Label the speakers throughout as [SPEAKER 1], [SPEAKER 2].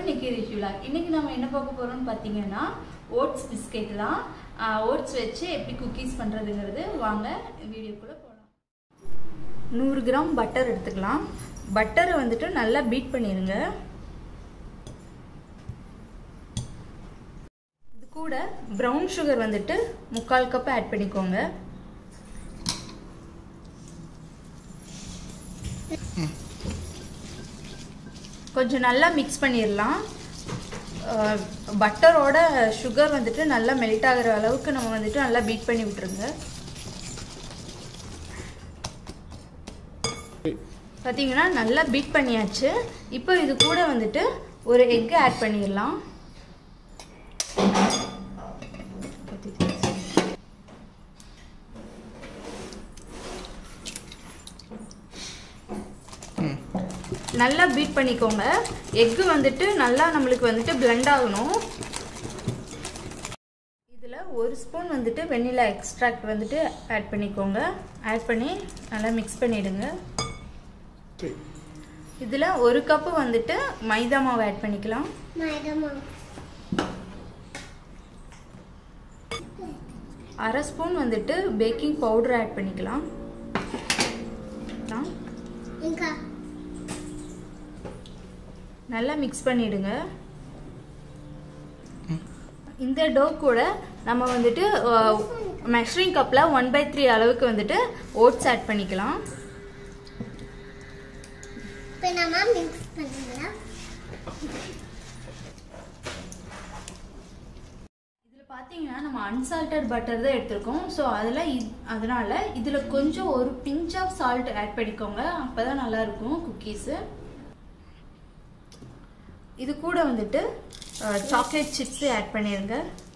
[SPEAKER 1] நிக்கி ரிஷுலா இன்னைக்கு நம்ம என்ன பார்க்க போறோம்னு பார்த்தீங்கன்னா ஓட்ஸ் பிஸ்கெட் தான் ஓட்ஸ் வச்சு எப்படி குக்கீஸ் பண்ணுறதுங்கிறது வாங்க வீடியோக்குள்ளே போகலாம் நூறு கிராம் பட்டர் எடுத்துக்கலாம் பட்டரை வந்துட்டு நல்லா பீட் பண்ணிடுங்க இது கூட ப்ரௌன் சுகர் வந்துட்டு முக்கால் கப் ஆட் பண்ணிக்கோங்க கொஞ்சம் நல்லா மிக்ஸ் பண்ணிடலாம் பட்டரோட சுகர் வந்துட்டு நல்லா மெல்ட் ஆகிற அளவுக்கு நம்ம வந்துட்டு நல்லா பீட் பண்ணி விட்டுருங்க பார்த்தீங்கன்னா நல்லா பீட் பண்ணியாச்சு இப்போ இது கூட வந்துட்டு ஒரு எக்கு ஆட் பண்ணிடலாம் நல்லா பீட் பண்ணிக்கோங்க எக்கு வந்துட்டு நல்லா நம்மளுக்கு வந்துட்டு பிளெண்ட் ஆகணும் இதில் ஒரு ஸ்பூன் வந்துட்டு வெண்ணிலா எக்ஸ்ட்ராக்ட் வந்துட்டு ஆட் பண்ணிக்கோங்க ஆட் பண்ணி நல்லா மிக்ஸ் பண்ணிவிடுங்க இதில் ஒரு கப்பு வந்துட்டு மைதா மாவு ஆட் பண்ணிக்கலாம் அரை ஸ்பூன் வந்துட்டு பேக்கிங் பவுடர் ஆட் பண்ணிக்கலாம் நல்லா மிக்ஸ் பண்ணிடுங்க இந்த டோ கூட நம்ம வந்துட்டு மெஷரிங் கப்பில் ஒன் பை த்ரீ அளவுக்கு வந்துட்டு ஓட்ஸ் ஆட் பண்ணிக்கலாம்
[SPEAKER 2] இப்போ நம்ம மிக்ஸ் பண்ணிடலாம்
[SPEAKER 1] இதில் பார்த்தீங்கன்னா நம்ம அன்சால்டட் பட்டர் தான் எடுத்திருக்கோம் ஸோ அதில் அதனால் இதில் கொஞ்சம் ஒரு பிஞ்ச் ஆஃப் சால்ட் ஆட் பண்ணிக்கோங்க அப்போ தான் நல்லாயிருக்கும் குக்கீஸு இது கூட வந்துட்டு சாக்லேட் சிப்ஸு ஆட் பண்ணிடுங்க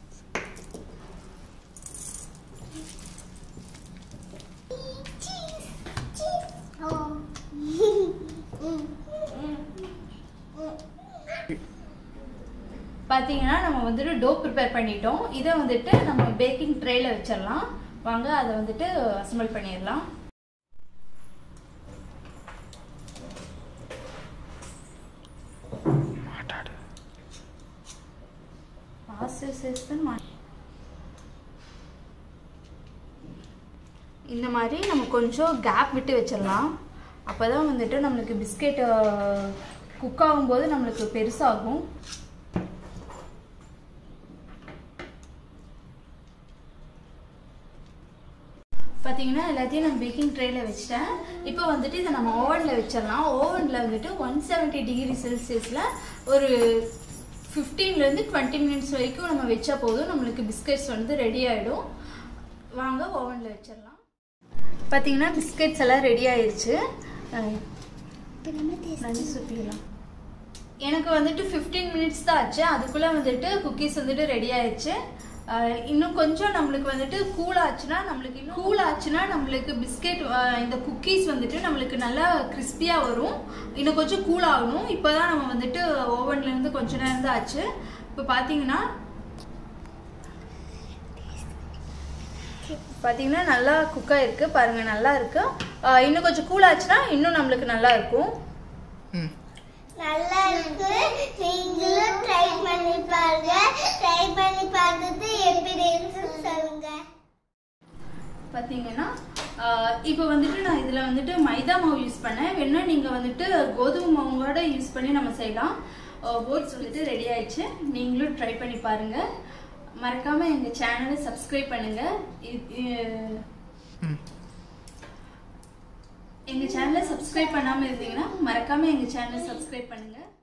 [SPEAKER 1] பார்த்தீங்கன்னா நம்ம வந்துட்டு டோ ப்ரிப்பேர் பண்ணிட்டோம் இதை வந்துட்டு நம்ம பேக்கிங் ட்ரேல வச்சிடலாம் வாங்க அதை வந்துட்டு அசம்பிள் பண்ணிடலாம் இந்த மாதிரி நம்ம கொஞ்சம் கேப் விட்டு வச்சிடலாம் அப்போ தான் வந்துட்டு நம்மளுக்கு பிஸ்கெட் குக் ஆகும்போது நம்மளுக்கு பெருசாகும் பார்த்தீங்கன்னா எல்லாத்தையும் நான் பேக்கிங் ட்ரேயில் வச்சிட்டேன் இப்போ வந்துட்டு இதை நம்ம ஓவனில் வச்சிடலாம் ஓவனில் வந்துட்டு ஒன் செவன்ட்டி டிகிரி செல்சியஸில் ஒரு ஃபிஃப்டீன்லேருந்து டுவெண்ட்டி மினிட்ஸ் வரைக்கும் நம்ம வச்சா போதும் நம்மளுக்கு பிஸ்கெட்ஸ் வந்து ரெடி ஆகிடும் வாங்க ஓவனில் வச்சிடலாம் பார்த்தீங்கன்னா பிஸ்கெட்ஸ் எல்லாம் ரெடி ஆயிடுச்சு நன்றி சுற்றிடலாம் எனக்கு வந்துட்டு ஃபிஃப்டீன் மினிட்ஸ் தான் ஆச்சு அதுக்குள்ளே வந்துட்டு குக்கீஸ் வந்துட்டு ரெடி ஆயிடுச்சு இன்னும் கொஞ்சம் நம்மளுக்கு வந்துட்டு கூல் ஆச்சுன்னா நம்மளுக்கு இன்னும் கூல் ஆச்சுன்னா நம்மளுக்கு பிஸ்கெட் இந்த குக்கீஸ் வந்துட்டு நம்மளுக்கு நல்லா கிறிஸ்பியாக வரும் இன்னும் கொஞ்சம் கூல் ஆகணும் இப்போ தான் நம்ம வந்துட்டு ஓவன்லேருந்து கொஞ்ச நேரம் தான் ஆச்சு இப்போ பார்த்தீங்கன்னா பார்த்தீங்கன்னா நல்லா குக்காக இருக்குது பாருங்கள் நல்லா இருக்குது இன்னும் கொஞ்சம் கூல் ஆச்சுன்னா இன்னும் நம்மளுக்கு நல்லா இருக்கும்
[SPEAKER 2] நல்லா இருக்கு நீங்களும் ட்ரை பண்ணி பாருங்க ட்ரை பண்ணி பார்த்துட்டு எப்படி இருக்குன்னு சொல்லுங்க
[SPEAKER 1] பார்த்தீங்கன்னா இப்போ வந்துட்டு நான் இதில் வந்துட்டு மைதா மாவு யூஸ் பண்ணேன் வேணா நீங்கள் வந்துட்டு கோதுமை மாவோட யூஸ் பண்ணி நம்ம செய்யலாம் ஓட்ஸ் வந்துட்டு ரெடி ஆயிடுச்சு நீங்களும் ட்ரை பண்ணி பாருங்கள் மறக்காமல் எங்கள் சேனலை சப்ஸ்கிரைப் பண்ணுங்கள் எங்கள் சேனலை சப்ஸ்கிரைப் பண்ணாமல் இருந்தீங்கன்னா மறக்காமல் எங்கள் சேனலை சப்ஸ்கிரைப் பண்ணுங்கள்